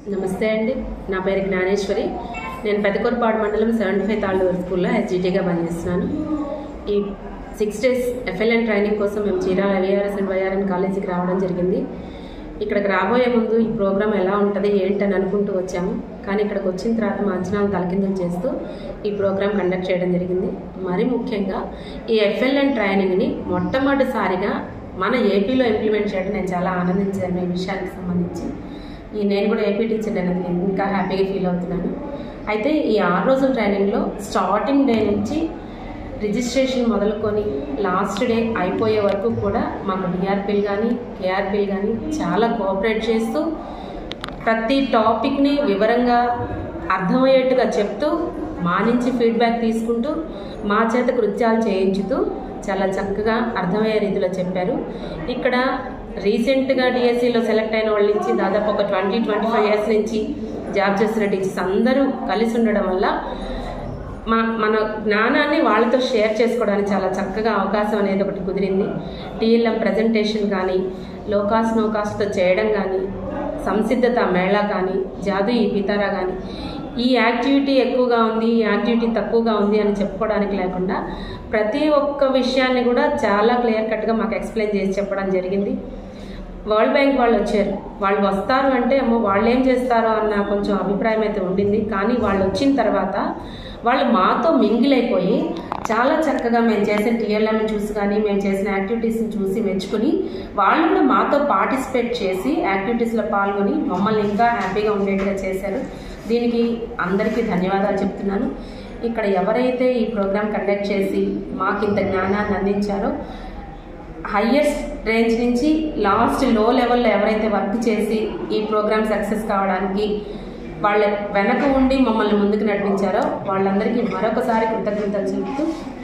నమస్తే అండి నా పేరు జ్ఞానేశ్వరి నేను పెదకూరుపాడు మండలం సెవెంటీ ఫైవ్ తాళ్ళూరు స్కూల్లో ఎస్జిటిగా పనిచేస్తున్నాను ఈ సిక్స్ డేస్ ఎఫ్ఎల్ఎన్ ట్రైనింగ్ కోసం మేము చీరాల విఆర్ఎస్ అండ్ వైఆర్ఎన్ కాలేజీకి రావడం జరిగింది ఇక్కడికి రాబోయే ముందు ఈ ప్రోగ్రామ్ ఎలా ఉంటుంది ఏంటని అనుకుంటూ వచ్చాము కానీ ఇక్కడికి వచ్చిన తర్వాత మా అంచనాలు తలకిందులు చేస్తూ ఈ ప్రోగ్రామ్ కండక్ట్ చేయడం జరిగింది మరి ముఖ్యంగా ఈ ఎఫ్ఎల్ఎన్ ట్రైనింగ్ని మొట్టమొదటిసారిగా మన ఏపీలో ఇంప్లిమెంట్ చేయడం నేను చాలా ఆనందించాను ఈ విషయానికి సంబంధించి ఈ నేను కూడా ఏపీ టీచర్ అనేది నేను ఇంకా హ్యాపీగా ఫీల్ అవుతున్నాను అయితే ఈ ఆరు రోజుల ట్రైనింగ్లో స్టార్టింగ్ డే నుంచి రిజిస్ట్రేషన్ మొదలుకొని లాస్ట్ డే అయిపోయే వరకు కూడా మాకు డిఆర్పీలు కానీ కేఆర్పీలు కానీ చాలా కోఆపరేట్ చేస్తూ ప్రతి టాపిక్ని వివరంగా అర్థమయ్యేట్టుగా చెప్తూ మా నుంచి ఫీడ్బ్యాక్ తీసుకుంటూ మా చేత కృత్యాలు చేయించుతూ చాలా చక్కగా అర్థమయ్యే రీతిలో చెప్పారు ఇక్కడ రీసెంట్గా డిఎస్సిలో సెలెక్ట్ అయిన వాళ్ళ నుంచి దాదాపు ఒక ట్వంటీ ట్వంటీ ఫైవ్ ఇయర్స్ నుంచి జాబ్ చేస్తున్న టీచర్స్ అందరూ కలిసి ఉండడం వల్ల మన మన జ్ఞానాన్ని వాళ్ళతో షేర్ చేసుకోవడానికి చాలా చక్కగా అవకాశం అనేది ఒకటి కుదిరింది టీఎల్ఎం ప్రజెంటేషన్ కానీ లోకాస్ నోకాస్తో చేయడం కానీ సంసిద్ధత మేళా కానీ జాదు ఈ పితారా కానీ ఈ యాక్టివిటీ ఎక్కువగా ఉంది ఈ యాక్టివిటీ తక్కువగా ఉంది అని చెప్పుకోవడానికి లేకుండా ప్రతి ఒక్క విషయాన్ని కూడా చాలా క్లియర్ కట్గా మాకు ఎక్స్ప్లెయిన్ చేసి చెప్పడం జరిగింది వరల్డ్ బ్యాంక్ వాళ్ళు వచ్చారు వాళ్ళు వస్తారు అంటే అమ్మో వాళ్ళు ఏం చేస్తారో అన్న కొంచెం అభిప్రాయం అయితే ఉండింది కానీ వాళ్ళు వచ్చిన తర్వాత వాళ్ళు మాతో మింగిల్ అయిపోయి చాలా చక్కగా మేము చేసిన టీఎల్ఎంని చూసి కానీ మేము చేసిన యాక్టివిటీస్ని చూసి మెచ్చుకుని వాళ్ళు కూడా మాతో పార్టిసిపేట్ చేసి యాక్టివిటీస్లో పాల్గొని మమ్మల్ని ఇంకా హ్యాపీగా ఉండేట్టుగా చేశారు దీనికి అందరికీ ధన్యవాదాలు చెప్తున్నాను ఇక్కడ ఎవరైతే ఈ ప్రోగ్రామ్ కండక్ట్ చేసి మాకు ఇంత జ్ఞానాన్ని అందించారో హయ్యెస్ట్ రేంజ్ నుంచి లాస్ట్ లో లెవెల్లో ఎవరైతే వర్క్ చేసి ఈ ప్రోగ్రామ్ సక్సెస్ కావడానికి వాళ్ళ వెనక ఉండి మమ్మల్ని ముందుకు నడిపించారో వాళ్ళందరికీ మరొకసారి కృతజ్ఞతలు చెబుతూ